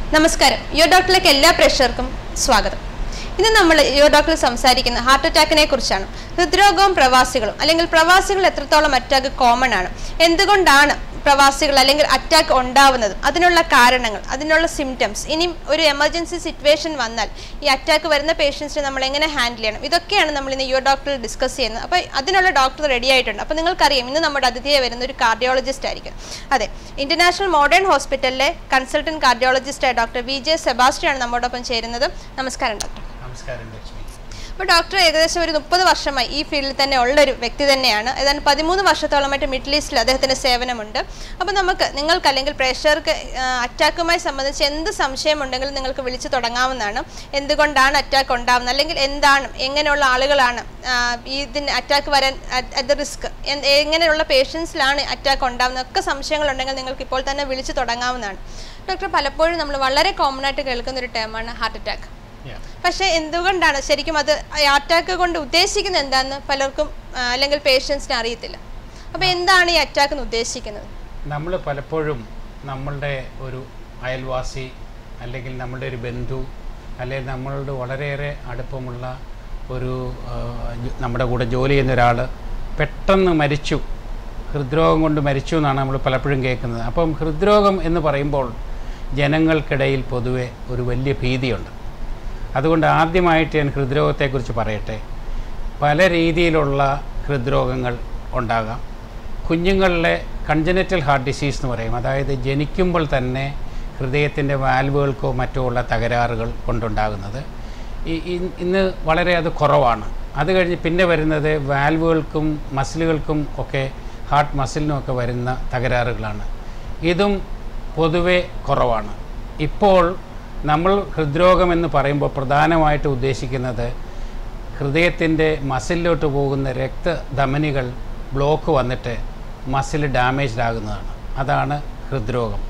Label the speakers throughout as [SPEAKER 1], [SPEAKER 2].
[SPEAKER 1] നമസ്കാരം യോ ഡോക്ടറിലേക്ക് എല്ലാ പ്രേക്ഷകർക്കും സ്വാഗതം ഇന്ന് നമ്മൾ യോ ഡോക്ടറിൽ സംസാരിക്കുന്ന ഹാർട്ട് അറ്റാക്കിനെ കുറിച്ചാണ് ഹൃദ്രോഗവും പ്രവാസികളും അല്ലെങ്കിൽ പ്രവാസികൾ എത്രത്തോളം അറ്റാക്ക് കോമൺ ആണ് എന്തുകൊണ്ടാണ് പ്രവാസികൾ അല്ലെങ്കിൽ അറ്റാക്ക് ഉണ്ടാവുന്നതും അതിനുള്ള കാരണങ്ങൾ അതിനുള്ള സിംറ്റംസ് ഇനിയും ഒരു എമർജൻസി സിറ്റുവേഷൻ വന്നാൽ ഈ അറ്റാക്ക് വരുന്ന പേഷ്യൻസിനെ നമ്മൾ എങ്ങനെ ഹാൻഡിൽ ചെയ്യണം ഇതൊക്കെയാണ് നമ്മൾ ഇന്ന് യോ ഡോക്ടറിൽ ഡിസ്കസ് ചെയ്യുന്നത് അപ്പോൾ അതിനുള്ള ഡോക്ടർ റെഡി ആയിട്ടുണ്ട് അപ്പോൾ നിങ്ങൾക്കറിയാം ഇന്ന് നമ്മുടെ അതിഥിയെ വരുന്ന ഒരു കാർഡിയോളജിസ്റ്റ് ആയിരിക്കും അതെ ഇന്റർനാഷണൽ മോഡേൺ ഹോസ്പിറ്റലിലെ കൺസൾട്ടന്റ് കാർഡിയോളജിസ്റ്റായ ഡോക്ടർ വി ജെ സെബാസ്റ്റിയാണ് നമ്മോടൊപ്പം ചേരുന്നത് നമസ്കാരം ഡോക്ടർ
[SPEAKER 2] നമസ്കാരം ലക്ഷ്മി
[SPEAKER 1] അപ്പോൾ ഡോക്ടർ ഏകദേശം ഒരു മുപ്പത് വർഷമായി ഈ ഫീൽഡിൽ തന്നെ ഉള്ള ഒരു വ്യക്തി തന്നെയാണ് ഏതാണ്ട് പതിമൂന്ന് വർഷത്തോളമായിട്ട് മിഡിൽ ഈസ്റ്റിൽ അദ്ദേഹത്തിന് സേവനമുണ്ട് അപ്പോൾ നമുക്ക് നിങ്ങൾക്ക് അല്ലെങ്കിൽ പ്രേക്ഷകർക്ക് അറ്റാക്കുമായി സംബന്ധിച്ച് എന്ത് സംശയമുണ്ടെങ്കിലും നിങ്ങൾക്ക് വിളിച്ചു തുടങ്ങാവുന്നതാണ് എന്തുകൊണ്ടാണ് അറ്റാക്ക് ഉണ്ടാവുന്നത് അല്ലെങ്കിൽ എന്താണ് എങ്ങനെയുള്ള ആളുകളാണ് ആ, ഈ ഇതിന് അറ്റാക്ക് വരാൻ അറ്റ് ദ റിസ്ക് എങ്ങനെയുള്ള പേഷ്യൻസിലാണ് അറ്റാക്ക് ഉണ്ടാവുന്നത് ഒക്കെ സംശയങ്ങളുണ്ടെങ്കിൽ നിങ്ങൾക്ക് ഇപ്പോൾ തന്നെ വിളിച്ചു തുടങ്ങാവുന്നതാണ് ഡോക്ടർ പലപ്പോഴും നമ്മൾ വളരെ കോമൺ ആയിട്ട് കേൾക്കുന്ന ഒരു ടേമാണ് ഹാർട്ട് അറ്റാക്ക്
[SPEAKER 2] Yeah.
[SPEAKER 1] പക്ഷേ എന്തുകൊണ്ടാണ് ശരിക്കും അത് അറ്റാക്ക് കൊണ്ട് ഉദ്ദേശിക്കുന്നത് എന്താണെന്ന് പലർക്കും ആ, അല്ലെങ്കിൽ പേഷ്യൻസിന് അറിയത്തില്ല അപ്പോൾ എന്താണ് ഈ അറ്റാക്ക് എന്ന് ഉദ്ദേശിക്കുന്നത്
[SPEAKER 2] നമ്മൾ പലപ്പോഴും നമ്മളുടെ ഒരു അയൽവാസി അല്ലെങ്കിൽ നമ്മളുടെ ഒരു ബന്ധു അല്ലെങ്കിൽ നമ്മളുടെ വളരെയേറെ അടുപ്പമുള്ള ഒരു ആ, ജ- നമ്മുടെ കൂടെ ജോലി ചെയ്യുന്ന ഒരാൾ പെട്ടെന്ന് മരിച്ചു ഹൃദ്രോഗം കൊണ്ട് മരിച്ചു എന്നാണ് നമ്മൾ പലപ്പോഴും കേൾക്കുന്നത് അപ്പം ഹൃദ്രോഗം എന്ന് പറയുമ്പോൾ ജനങ്ങൾക്കിടയിൽ പൊതുവെ ഒരു വലിയ ഭീതിയുണ്ട് അതുകൊണ്ട് ആദ്യമായിട്ട് ഞാൻ ഹൃദ്രോഗത്തെക്കുറിച്ച് പറയട്ടെ പല രീതിയിലുള്ള ഹൃദ്രോഗങ്ങൾ ഉണ്ടാകാം കുഞ്ഞുങ്ങളിലെ കൺജനറ്റൽ ഹാർട്ട് ഡിസീസ് എന്ന് പറയും അതായത് ജനിക്കുമ്പോൾ തന്നെ ഹൃദയത്തിൻ്റെ വാൽവുകൾക്കോ മറ്റോ ഉള്ള തകരാറുകൾ കൊണ്ടുണ്ടാകുന്നത് ഈ ഇ- ഇന്ന് വളരെ അത് കുറവാണ് അത് കഴിഞ്ഞ് പിന്നെ വരുന്നത് വാൽവുകൾക്കും മസിലുകൾക്കും ഒക്കെ ഹാർട്ട് മസിലിനും ഒക്കെ വരുന്ന തകരാറുകളാണ് ഇതും പൊതുവെ കുറവാണ് ഇപ്പോൾ നമ്മൾ ഹൃദ്രോഗം എന്ന് പറയുമ്പോൾ പ്രധാനമായിട്ട് ഉദ്ദേശിക്കുന്നത് ഹൃദയത്തിൻ്റെ മസിലിലോട്ട് പോകുന്ന രക്തധമനികൾ ബ്ലോക്ക് വന്നിട്ട് മസിൽ ഡാമേജ്ഡ് ആകുന്നതാണ് അതാണ് ഹൃദ്രോഗം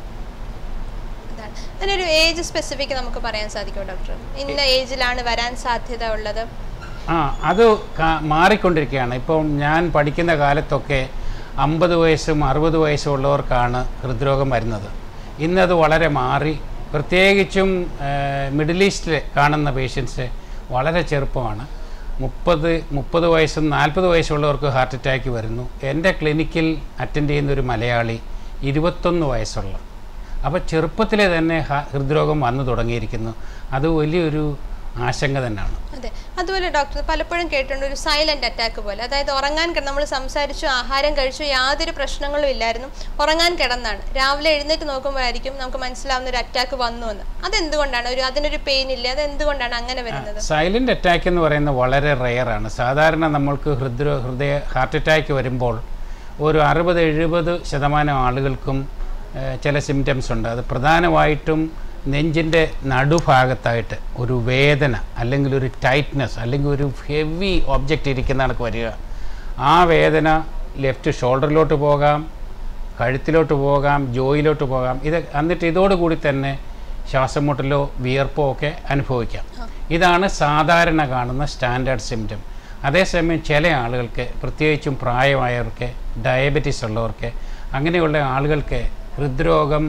[SPEAKER 1] അതാണ് അതിനൊരു ഏജ് സ്പെസിഫിക് നമുക്ക് പറയാൻ സാധിക്കുമോ ഡോക്ടർ ഇന്ന ഏജിലാണ് വരാൻ സാധ്യത ഉള്ളത്
[SPEAKER 2] ആ അത് കാ- മാറിക്കൊണ്ടിരിക്കുകയാണ് ഇപ്പം ഞാൻ പഠിക്കുന്ന കാലത്തൊക്കെ അമ്പത് വയസ്സും അറുപത് വയസ്സും ഉള്ളവർക്കാണ് ഹൃദ്രോഗം വരുന്നത് ഇന്നത് വളരെ മാറി പ്രത്യേകിച്ചും മിഡിൽ ഈസ്റ്റിൽ കാണുന്ന പേഷ്യൻസ് വളരെ ചെറുപ്പമാണ് മുപ്പത് മുപ്പത് വയസ്സും നാൽപ്പത് വയസ്സുള്ളവർക്ക് ഹാർട്ട് അറ്റാക്ക് വരുന്നു എൻ്റെ ക്ലിനിക്കിൽ അറ്റൻഡ് ചെയ്യുന്ന ഒരു മലയാളി ഇരുപത്തൊന്ന് വയസ്സുള്ള അപ്പോൾ ചെറുപ്പത്തിലെ തന്നെ ഹ- ഹൃദ്രോഗം വന്നു തുടങ്ങിയിരിക്കുന്നു അത് വലിയൊരു ആശങ്ക തന്നെയാണ്
[SPEAKER 1] അതെ അതുപോലെ ഡോക്ടർ പലപ്പോഴും കേട്ടിട്ടുണ്ട് ഒരു സൈലന്റ് അറ്റാക്ക് പോലെ അതായത് ഉറങ്ങാൻ നമ്മൾ സംസാരിച്ചു ആഹാരം കഴിച്ചു യാതൊരു പ്രശ്നങ്ങളും ഇല്ലായിരുന്നു ഉറങ്ങാൻ കിടന്നാണ് രാവിലെ എഴുന്നേറ്റ് നോക്കുമ്പോഴായിരിക്കും നമുക്ക് മനസ്സിലാവുന്ന ഒരു അറ്റാക്ക് വന്നു എന്ന് അതെന്തുകൊണ്ടാണ് ഒരു അതിനൊരു പെയിൻ ഇല്ല അത് എന്തുകൊണ്ടാണ് അങ്ങനെ വരുന്നത്
[SPEAKER 2] സൈലന്റ് അറ്റാക്ക് എന്ന് പറയുന്നത് വളരെ റെയറാണ് സാധാരണ നമ്മൾക്ക് ഹൃദ്ര ഹൃദയ ഹാർട്ട് അറ്റാക്ക് വരുമ്പോൾ ഒരു അറുപത് എഴുപത് ശതമാനം ആളുകൾക്കും ഏഹ്, ചില സിംറ്റംസ് ഉണ്ട് അത് പ്രധാനമായിട്ടും നെഞ്ചിൻ്റെ നടുഭാഗത്തായിട്ട് ഒരു വേദന അല്ലെങ്കിൽ ഒരു ടൈറ്റ്നസ് അല്ലെങ്കിൽ ഒരു ഹെവി ഒബ്ജക്റ്റ് ഇരിക്കുന്ന കണക്ക് വരിക ആ വേദന ലെഫ്റ്റ് ഷോൾഡറിലോട്ട് പോകാം കഴുത്തിലോട്ട് പോകാം ജോയിലോട്ട് പോകാം ഇത് എന്നിട്ട് ഇതോടുകൂടി തന്നെ ശ്വാസം മുട്ടലോ വിയർപ്പോ ഒക്കെ അനുഭവിക്കാം ഇതാണ് സാധാരണ കാണുന്ന സ്റ്റാൻഡേർഡ് സിംറ്റം അതേസമയം ചില ആളുകൾക്ക് പ്രത്യേകിച്ചും പ്രായമായവർക്ക് ഡയബറ്റീസ് ഉള്ളവർക്ക് അങ്ങനെയുള്ള ആളുകൾക്ക് ഹൃദ്രോഗം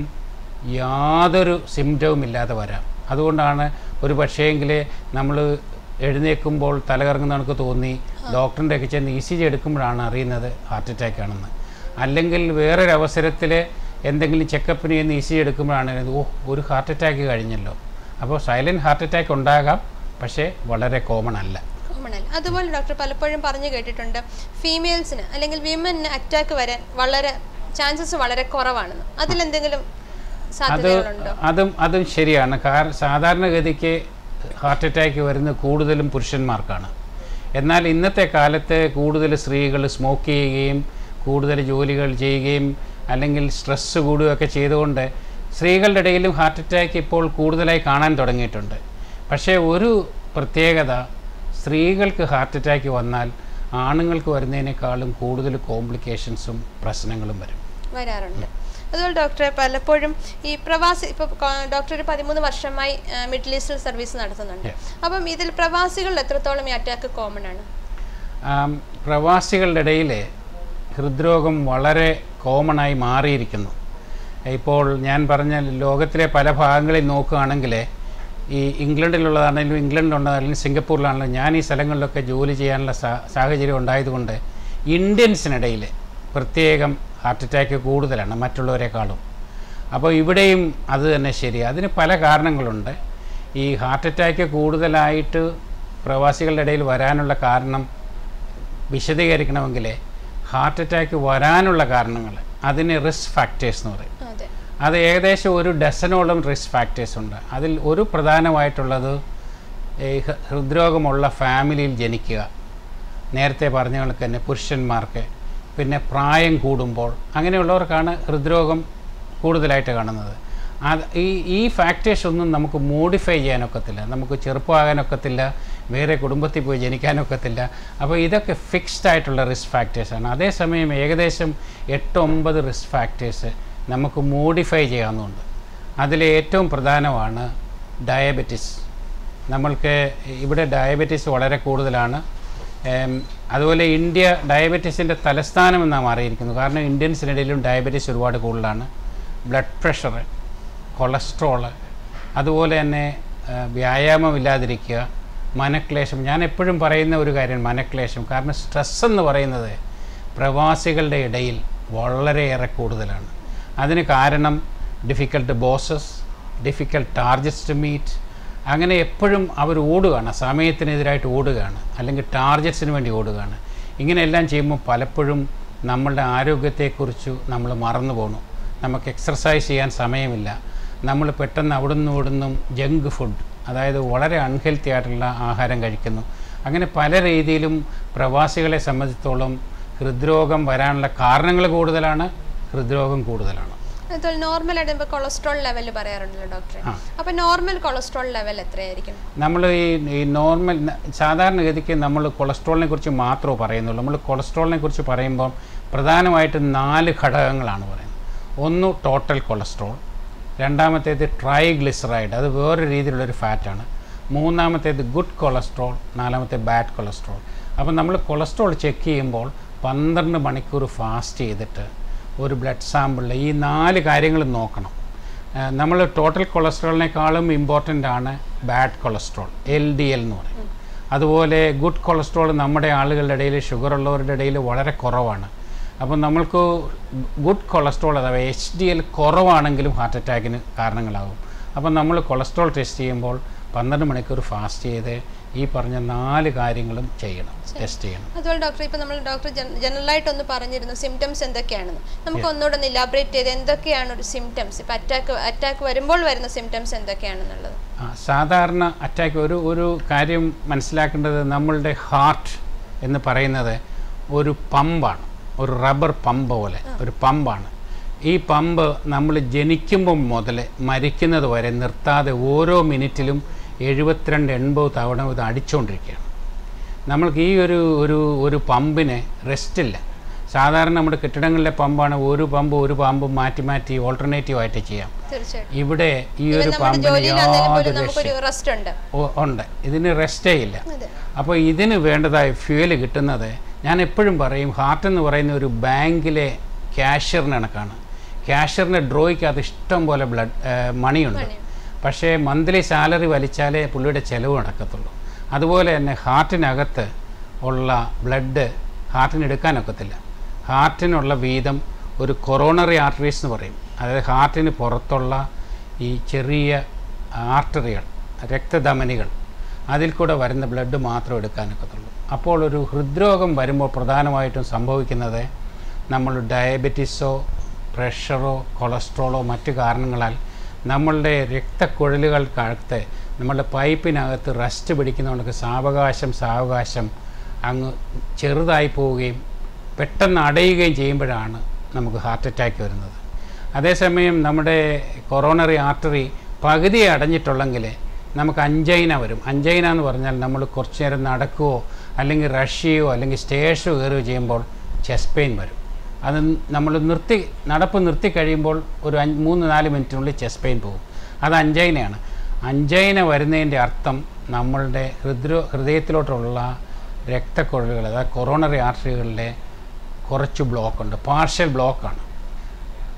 [SPEAKER 2] യാതൊരു സിംറ്റവും ഇല്ലാതെ വരാം അതുകൊണ്ടാണ് ഒരു പക്ഷേങ്കിൽ നമ്മൾ എഴുന്നേൽക്കുമ്പോൾ തലകറങ്ങുന്ന കണക്ക് തോന്നി ഡോക്ടറിൻ്റെ ഒക്കെ ചെന്ന് ഇ സി ജി എടുക്കുമ്പോഴാണ് അറിയുന്നത് ഹാർട്ട് അറ്റാക്ക് ആണെന്ന് അല്ലെങ്കിൽ വേറൊരു അവസരത്തിൽ എന്തെങ്കിലും ചെക്കപ്പിന് ചെന്ന് ഇ സി ജി എടുക്കുമ്പോഴാണ് ഓ ഒരു ഹാർട്ട് അറ്റാക്ക് കഴിഞ്ഞല്ലോ അപ്പോൾ സൈലൻറ്റ് ഹാർട്ട് അറ്റാക്ക് ഉണ്ടാകാം പക്ഷേ വളരെ കോമൺ അല്ല
[SPEAKER 1] കോമൺ അല്ല അതുപോലെ ഡോക്ടർ പലപ്പോഴും പറഞ്ഞു കേട്ടിട്ടുണ്ട് ഫീമെയിൽസിന് അല്ലെങ്കിൽ വിമന് അറ്റാക്ക് വരാൻ വളരെ ചാൻസസ് വളരെ കുറവാണെന്ന് അതിലെന്തെങ്കിലും
[SPEAKER 2] അത്
[SPEAKER 1] സാധ്യതകളുണ്ടോ
[SPEAKER 2] അതും അതും ശരിയാണ് കാരണം സാധാരണഗതിക്ക് ഹാർട്ട് അറ്റാക്ക് വരുന്നത് കൂടുതലും പുരുഷന്മാർക്കാണ് എന്നാൽ ഇന്നത്തെ കാലത്ത് കൂടുതൽ സ്ത്രീകൾ സ്മോക്ക് ചെയ്യുകയും കൂടുതൽ ജോലികൾ ചെയ്യുകയും അല്ലെങ്കിൽ സ്ട്രെസ്സ് കൂടുകയൊക്കെ ചെയ്തുകൊണ്ട് സ്ത്രീകളുടെ ഇടയിലും ഹാർട്ട് അറ്റാക്ക് ഇപ്പോൾ കൂടുതലായി കാണാൻ തുടങ്ങിയിട്ടുണ്ട് പക്ഷേ ഒരു പ്രത്യേകത സ്ത്രീകൾക്ക് ഹാർട്ട് അറ്റാക്ക് വന്നാൽ ആണുങ്ങൾക്ക് വരുന്നതിനേക്കാളും കൂടുതൽ കോംപ്ലിക്കേഷൻസും പ്രശ്നങ്ങളും വരും
[SPEAKER 1] വരാറുണ്ട് അതുപോലെ ഡോക്ടറെ പലപ്പോഴും ഈ പ്രവാസി ഇപ്പോൾ ഡോക്ടർ ഒരു പതിമൂന്ന് വർഷമായി ആ, മിഡിൽ ഈസ്റ്റിൽ സർവീസ് നടത്തുന്നുണ്ട്
[SPEAKER 2] Yeah.
[SPEAKER 1] അപ്പം ഇതിൽ പ്രവാസികളിൽ എത്രത്തോളം ഈ അറ്റാക്ക് കോമൺ ആണ്
[SPEAKER 2] ആം, പ്രവാസികളുടെ ഇടയിൽ ഹൃദ്രോഗം വളരെ കോമണായി മാറിയിരിക്കുന്നു ഇപ്പോൾ ഞാൻ പറഞ്ഞ ലോകത്തിലെ പല ഭാഗങ്ങളിൽ നോക്കുകയാണെങ്കിൽ ഈ ഇംഗ്ലണ്ടിലുള്ളതാണെങ്കിലും ഇംഗ്ലണ്ടിലുള്ളതാണെങ്കിലും സിംഗപ്പൂരിലാണെങ്കിലും ഞാൻ ഈ സ്ഥലങ്ങളിലൊക്കെ ജോലി ചെയ്യാനുള്ള സാ- സാഹചര്യം ഉണ്ടായതുകൊണ്ട് ഇന്ത്യൻസിനിടയിൽ പ്രത്യേകം ഹാർട്ട് അറ്റാക്ക് കൂടുതലാണ് മറ്റുള്ളവരെക്കാളും അപ്പോൾ ഇവിടെയും അത് തന്നെ ശരി അതിന് പല കാരണങ്ങളുണ്ട് ഈ ഹാർട്ട് അറ്റാക്ക് കൂടുതലായിട്ട് പ്രവാസികളുടെ ഇടയിൽ വരാനുള്ള കാരണം വിശദീകരിക്കണമെങ്കിൽ ഹാർട്ട് അറ്റാക്ക് വരാനുള്ള കാരണങ്ങൾ അതിന് റിസ്ക് ഫാക്ടേഴ്സ് എന്ന് പറയും
[SPEAKER 1] അതെ
[SPEAKER 2] അത് ഏകദേശം ഒരു ഡസനോളം റിസ്ക് ഫാക്ടേഴ്സ് ഉണ്ട് അതിൽ ഒരു പ്രധാനമായിട്ടുള്ളത് ഈ ഹൃ- ഹൃദ്രോഗമുള്ള ഫാമിലിയിൽ ജനിക്കുക നേരത്തെ പറഞ്ഞ കണക്ക് തന്നെ പുരുഷന്മാർക്ക് പിന്നെ പ്രായം കൂടുമ്പോൾ അങ്ങനെയുള്ളവർക്കാണ് ഹൃദ്രോഗം കൂടുതലായിട്ട് കാണുന്നത് അത് ഈ ഈ ഫാക്ടേഴ്സ് ഒന്നും നമുക്ക് മോഡിഫൈ ചെയ്യാനൊക്കത്തില്ല നമുക്ക് ചെറുപ്പമാകാനൊക്കത്തില്ല വേറെ കുടുംബത്തിൽ പോയി ജനിക്കാനൊക്കത്തില്ല അപ്പോൾ ഇതൊക്കെ ഫിക്സ്ഡ് ആയിട്ടുള്ള റിസ്ക് ഫാക്ടേഴ്സാണ് അതേസമയം ഏകദേശം എട്ട് ഒമ്പത് റിസ്ക് ഫാക്ടേഴ്സ് നമുക്ക് മോഡിഫൈ ചെയ്യാവുന്നുണ്ട് അതിൽ ഏറ്റവും പ്രധാനമാണ് ഡയബറ്റിസ് നമ്മൾക്ക് ഇവിടെ ഡയബറ്റീസ് വളരെ കൂടുതലാണ് ഏം, അതുപോലെ ഇന്ത്യ ഡയബറ്റീസിൻ്റെ തലസ്ഥാനം എന്നാണ് മാറിയിരിക്കുന്നത് കാരണം ഇന്ത്യൻസിനിടയിലും ഡയബറ്റീസ് ഒരുപാട് കൂടുതലാണ് ബ്ലഡ് പ്രഷർ കൊളസ്ട്രോള് അതുപോലെ തന്നെ ആ, വ്യായാമമില്ലാതിരിക്കുക മനക്ലേശം ഞാൻ എപ്പോഴും പറയുന്ന ഒരു കാര്യം മനക്ലേശം കാരണം സ്ട്രെസ് എന്ന് പറയുന്നത് പ്രവാസികളുടെ ഇടയിൽ വളരെയേറെ കൂടുതലാണ് അതിന് കാരണം difficult bosses difficult targets to meet അങ്ങനെ എപ്പോഴും അവർ ഓടുകയാണ് സമയത്തിനെതിരായിട്ട് ഓടുകയാണ് അല്ലെങ്കിൽ ടാർജറ്റ്സിന് വേണ്ടി ഓടുകയാണ് ഇങ്ങനെയെല്ലാം ചെയ്യുമ്പോൾ പലപ്പോഴും നമ്മളുടെ ആരോഗ്യത്തെക്കുറിച്ച് നമ്മൾ മറന്നു പോകണു നമുക്ക് എക്സർസൈസ് ചെയ്യാൻ സമയമില്ല നമ്മൾ പെട്ടെന്ന് അവിടുന്ന് ഇവിടുന്നും ജങ്ക് ഫുഡ് അതായത് വളരെ അൺഹെൽത്തി ആയിട്ടുള്ള ആഹാരം കഴിക്കുന്നു അങ്ങനെ പല രീതിയിലും പ്രവാസികളെ സംബന്ധിച്ചിടത്തോളം ഹൃദ്രോഗം വരാനുള്ള കാരണങ്ങൾ കൂടുതലാണ് ഹൃദ്രോഗം കൂടുതലാണ്
[SPEAKER 1] അതുപോലെ നോർമൽ ആയിട്ട് ഇപ്പോൾ കൊളസ്ട്രോൾ ലെവൽ പറയാറുണ്ടല്ലോ ഡോക്ടറെ
[SPEAKER 2] ആ.
[SPEAKER 1] അപ്പോൾ നോർമൽ കൊളസ്ട്രോൾ ലെവൽ എത്രയായിരിക്കും
[SPEAKER 2] നമ്മൾ ഈ ഈ നോർമൽ ന- സാധാരണഗതിക്ക് നമ്മൾ കൊളസ്ട്രോളിനെ കുറിച്ച് മാത്രമേ പറയുന്നുള്ളൂ നമ്മൾ കൊളസ്ട്രോളിനെ കുറിച്ച് പറയുമ്പോൾ പ്രധാനമായിട്ടും നാല് ഘടകങ്ങളാണ് പറയുന്നത് ഒന്ന് ടോട്ടൽ കൊളസ്ട്രോൾ രണ്ടാമത്തേത് ട്രൈഗ്ലിസറൈഡ് അത് വേറൊരു രീതിയിലുള്ളൊരു ഫാറ്റാണ് മൂന്നാമത്തേത് ഗുഡ് കൊളസ്ട്രോൾ നാലാമത്തെ ബാഡ് കൊളസ്ട്രോൾ അപ്പോൾ നമ്മൾ കൊളസ്ട്രോൾ ചെക്ക് ചെയ്യുമ്പോൾ പന്ത്രണ്ട് മണിക്കൂർ ഫാസ്റ്റ് ചെയ്തിട്ട് ഒരു ബ്ലഡ് സാമ്പിളിൽ ഈ നാല് കാര്യങ്ങൾ നോക്കണം നമ്മൾ ടോട്ടൽ കൊളസ്ട്രോളിനേക്കാളും ഇമ്പോർട്ടൻ്റ് ആണ് bad cholesterol L D L എന്ന് പറയും അതുപോലെ ഗുഡ് കൊളസ്ട്രോൾ നമ്മുടെ ആളുകളുടെ ഇടയിൽ ഷുഗർ ഉള്ളവരുടെ ഇടയിൽ വളരെ കുറവാണ് അപ്പം നമ്മൾക്ക് ഗുഡ് കൊളസ്ട്രോൾ അഥവാ എച്ച് ഡി എൽ കുറവാണെങ്കിലും ഹാർട്ട് അറ്റാക്കിന് കാരണങ്ങളാകും അപ്പം നമ്മൾ കൊളസ്ട്രോൾ ടെസ്റ്റ് ചെയ്യുമ്പോൾ പന്ത്രണ്ട് മണിക്കൂർ ഫാസ്റ്റ് ചെയ്ത് ഈ പറഞ്ഞ നാല് കാര്യങ്ങളും ചെയ്യണം ടെസ്റ്റ് ചെയ്യണം
[SPEAKER 1] അതുപോലെ ഡോക്ടർ ഇപ്പോൾ നമ്മൾ ഡോക്ടർ ജനറലായിട്ട് ഒന്ന് പറഞ്ഞിരുന്നു സിംറ്റംസ് എന്തൊക്കെയാണെന്ന് നമുക്ക് ഒന്നുകൂടെ ഒന്ന് ഇലാബറേറ്റ് ചെയ്ത് എന്തൊക്കെയാണ് ഒരു സിംറ്റംസ് ഇപ്പോൾ അറ്റാക്ക് അറ്റാക്ക് വരുമ്പോൾ വരുന്ന സിംറ്റംസ് എന്തൊക്കെയാണെന്നുള്ളത്
[SPEAKER 2] ആ, സാധാരണ അറ്റാക്ക് ഒരു ഒരു കാര്യം മനസ്സിലാക്കേണ്ടത് നമ്മളുടെ ഹാർട്ട് എന്ന് പറയുന്നത് ഒരു പമ്പാണ് ഒരു റബ്ബർ പമ്പ് പോലെ ഒരു പമ്പാണ് ഈ പമ്പ് നമ്മൾ ജനിക്കുമ്പം മുതൽ മരിക്കുന്നത് വരെ നിർത്താതെ ഓരോ മിനിറ്റിലും എഴുപത്തിരണ്ട് എൺപത് തവണ ഇത് അടിച്ചുകൊണ്ടിരിക്കുകയാണ് നമ്മൾക്ക് ഈ ഒരു ഒരു ഒരു പമ്പിന് റെസ്റ്റില്ല സാധാരണ നമ്മുടെ കെട്ടിടങ്ങളിലെ പമ്പാണ് ഒരു പമ്പ് ഒരു പമ്പ് മാറ്റി മാറ്റി ഓൾട്ടർനേറ്റീവ് ആയിട്ട് ചെയ്യാം
[SPEAKER 1] തീർച്ചയായിട്ടും
[SPEAKER 2] ഇവിടെ ഈ
[SPEAKER 1] ഇവൻ
[SPEAKER 2] ഒരു
[SPEAKER 1] നമ്മുടെ
[SPEAKER 2] പമ്പിന്
[SPEAKER 1] ജോലിയിലാണെങ്കിലും പോലും
[SPEAKER 2] യാതൊരു
[SPEAKER 1] നമുക്കൊരു
[SPEAKER 2] രക്ഷയും
[SPEAKER 1] റെസ്റ്റ് ഉണ്ട്
[SPEAKER 2] ഓ- ഉണ്ട് ഇതിന് റെസ്റ്റേ ഇല്ല
[SPEAKER 1] അതെ
[SPEAKER 2] അപ്പോൾ ഇതിന് വേണ്ടതായ ഫ്യൂവൽ കിട്ടുന്നത് ഞാൻ എപ്പോഴും പറയും ഹാർട്ട് എന്ന് പറയുന്ന ഒരു ബാങ്കിലെ ക്യാഷ്യറിന് കണക്കാണ് ക്യാഷ്യറിൻ്റെ ഡ്രോയ്ക്ക് അത് ഇഷ്ടം പോലെ ബ്ലഡ് മണിയുണ്ട്
[SPEAKER 1] മണിയുണ്ട്.
[SPEAKER 2] പക്ഷേ മന്ത്ലി സാലറി വലിച്ചാലേ പുള്ളിയുടെ ചിലവ് നടക്കത്തുള്ളൂ അതുപോലെ തന്നെ ഹാർട്ടിനകത്ത് ഉള്ള ബ്ലഡ് ഹാർട്ടിന് എടുക്കാനൊക്കത്തില്ല ഹാർട്ടിനുള്ള വീതം ഒരു കൊറോണറി ആർട്ടറീസ് എന്ന് പറയും അതായത് ഹാർട്ടിന് പുറത്തുള്ള ഈ ചെറിയ ആർട്ടറികൾ രക്തധമനികൾ അതിൽ കൂടെ വരുന്ന ബ്ലഡ് മാത്രം എടുക്കാനൊക്കത്തുള്ളൂ അപ്പോൾ ഒരു ഹൃദ്രോഗം വരുമ്പോൾ പ്രധാനമായിട്ടും സംഭവിക്കുന്നത് നമ്മൾ ഡയബറ്റീസോ പ്രഷറോ കൊളസ്ട്രോളോ മറ്റു കാരണങ്ങളാൽ നമ്മളുടെ രക്തക്കുഴലുകൾക്കകത്ത് നമ്മളുടെ പൈപ്പിനകത്ത് റസ്റ്റ് പിടിക്കുന്നതുകൊണ്ട് സാവകാശം സാവകാശം അങ്ങ് ചെറുതായി പോവുകയും പെട്ടെന്ന് അടയുകയും ചെയ്യുമ്പോഴാണ് നമുക്ക് ഹാർട്ട് അറ്റാക്ക് വരുന്നത് അതേസമയം നമ്മുടെ കൊറോണറി ആർട്ടറി പകുതി അടഞ്ഞിട്ടുള്ളെങ്കിൽ നമുക്ക് അഞ്ചൈന വരും അഞ്ചൈന എന്ന് പറഞ്ഞാൽ നമ്മൾ കുറച്ച് നേരം നടക്കുകയോ അല്ലെങ്കിൽ റഷ്യയോ അല്ലെങ്കിൽ സ്റ്റേഷോ കയറുകയോ ചെയ്യുമ്പോൾ ചെസ്റ്റ് പെയിൻ വരും അത് നമ്മൾ നിർത്തി നടപ്പ് നിർത്തി കഴിയുമ്പോൾ ഒരു അഞ്ച് മൂന്ന് നാല് മിനിറ്റിനുള്ളിൽ ചെസ്റ്റ് പെയിൻ പോകും അത് അഞ്ചൈനയാണ് അഞ്ചൈന വരുന്നതിൻ്റെ അർത്ഥം നമ്മളുടെ ഹൃദ്രോ ഹൃദയത്തിലോട്ടുള്ള രക്തക്കുഴലുകൾ അതായത് കൊറോണറി ആർട്ടറികളിലെ കുറച്ച് ബ്ലോക്കുണ്ട് പാർഷ്യൽ ബ്ലോക്കാണ്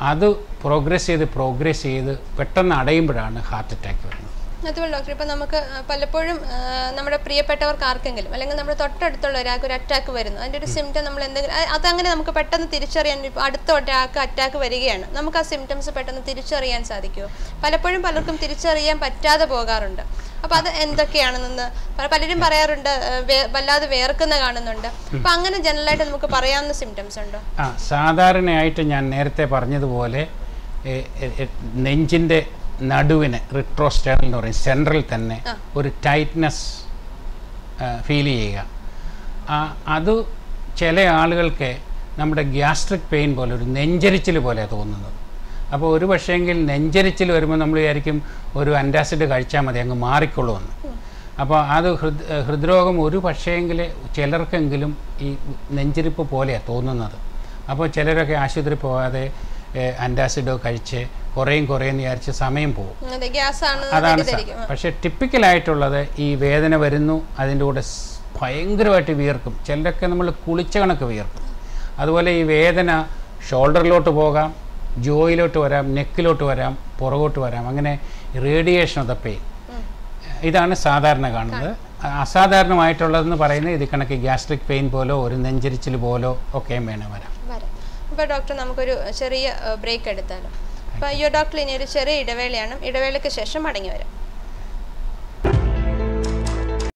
[SPEAKER 2] അത് പ്രോഗ്രസ് ചെയ്ത് പ്രോഗ്രസ് ചെയ്ത് പെട്ടെന്ന് അടയുമ്പോഴാണ് ഹാർട്ട് അറ്റാക്ക് വരുന്നത്
[SPEAKER 1] അതുപോലെ ഡോക്ടർ ഇപ്പം നമുക്ക് ആ, പലപ്പോഴും ആ, നമ്മുടെ പ്രിയപ്പെട്ടവർക്ക് ആർക്കെങ്കിലും അല്ലെങ്കിൽ നമ്മുടെ തൊട്ടടുത്തുള്ള ഒരാൾക്ക് ഒരു അറ്റാക്ക് വരുന്നു അതിൻ്റെ ഒരു സിംറ്റം നമ്മൾ എന്തെങ്കിലും ആ, അതങ്ങനെ നമുക്ക് പെട്ടെന്ന് തിരിച്ചറിയാൻ ഇപ്പോൾ അടുത്ത ഒരാൾക്ക് അറ്റാക്ക് വരികയാണ് നമുക്ക് ആ സിംറ്റംസ് പെട്ടെന്ന് തിരിച്ചറിയാൻ സാധിക്കുമോ പലപ്പോഴും പലർക്കും തിരിച്ചറിയാൻ പറ്റാതെ പോകാറുണ്ട് അപ്പോൾ അത് എന്തൊക്കെയാണെന്ന് പല- പലരും പറയാറുണ്ട് ആ, വേ- വല്ലാതെ വേർക്കുന്ന കാണുന്നുണ്ട് അപ്പം അങ്ങനെ ജനറലായിട്ട് നമുക്ക് പറയാവുന്ന സിംറ്റംസ് ഉണ്ടോ
[SPEAKER 2] ആ സാധാരണയായിട്ട് ഞാൻ നേരത്തെ പറഞ്ഞതുപോലെ എ, എ, എ, നെഞ്ചിൻ്റെ നടുവിന് റിട്രോസ്റ്റേണൽ എന്ന് പറയും സെൻട്രൽ തന്നെ
[SPEAKER 1] ആ.
[SPEAKER 2] ഒരു ടൈറ്റ്നസ് ഫീൽ ചെയ്യുക ആ, അത് ചില ആളുകൾക്ക് നമ്മുടെ ഗ്യാസ്ട്രിക് പെയിൻ പോലെ ഒരു നെഞ്ചരിച്ചിൽ പോലെ തോന്നുന്നത് അപ്പോൾ ഒരു പക്ഷേങ്കിൽ നെഞ്ചരിച്ചിൽ വരുമ്പോൾ നമ്മൾ വിചാരിക്കും ഒരു അൻറ്റാസിഡ് കഴിച്ചാൽ മതി അങ്ങ് മാറിക്കൊള്ളുമെന്ന് അപ്പോൾ അത് ഹൃദ് ഹൃദ്രോഗം ഒരു പക്ഷേങ്കിൽ ചിലർക്കെങ്കിലും ഈ നെഞ്ചിരിപ്പ് പോലെയാണ് തോന്നുന്നത് അപ്പോൾ ചിലരൊക്കെ ആശുപത്രി പോകാതെ അൻറ്റാസിഡോ കഴിച്ച് കുറേയും കുറേയും വിചാരിച്ച് സമയം പോകും
[SPEAKER 1] അതെ ഗ്യാസ് ആണ്
[SPEAKER 2] അതാണ് സ-
[SPEAKER 1] തെറ്റിദ്ധരിക്കും ആ.
[SPEAKER 2] പക്ഷേ ടിപ്പിക്കലായിട്ടുള്ളത് ഈ വേദന വരുന്നു അതിൻ്റെ കൂടെ സ് ഭയങ്കരമായിട്ട് വിയർക്കും ചിലരൊക്കെ നമ്മൾ കുളിച്ച കണക്ക് വിയർക്കും അതുപോലെ ഈ വേദന ഷോൾഡറിലോട്ട് പോകാം ജോയിലോട്ട് വരാം നെക്കിലോട്ട് വരാം പുറകോട്ട് വരാം അങ്ങനെ റേഡിയേഷൻ ഓഫ് ദ പെയിൻ
[SPEAKER 1] ഉം.
[SPEAKER 2] ഇതാണ് സാധാരണ കാണുന്നത് അ- അസാധാരണമായിട്ടുള്ളതെന്ന് പറയുന്നത് ഇത് കണക്ക് ഗ്യാസ്ട്രിക് പെയിൻ പോലോ ഒരു നെഞ്ചരിച്ചിൽ പോലോ ഒക്കെയും വേണം വരാം
[SPEAKER 1] വരാം അപ്പോൾ ഡോക്ടർ നമുക്കൊരു ചെറിയ ബ്രേക്ക് എടുത്താലോ അപ്പോൾ അയ്യോ ഡോക്ടർ ഇനി ഒരു ചെറിയ ഇടവേളയാണ് ഇടവേളയ്ക്ക് ശേഷം മടങ്ങി വരാം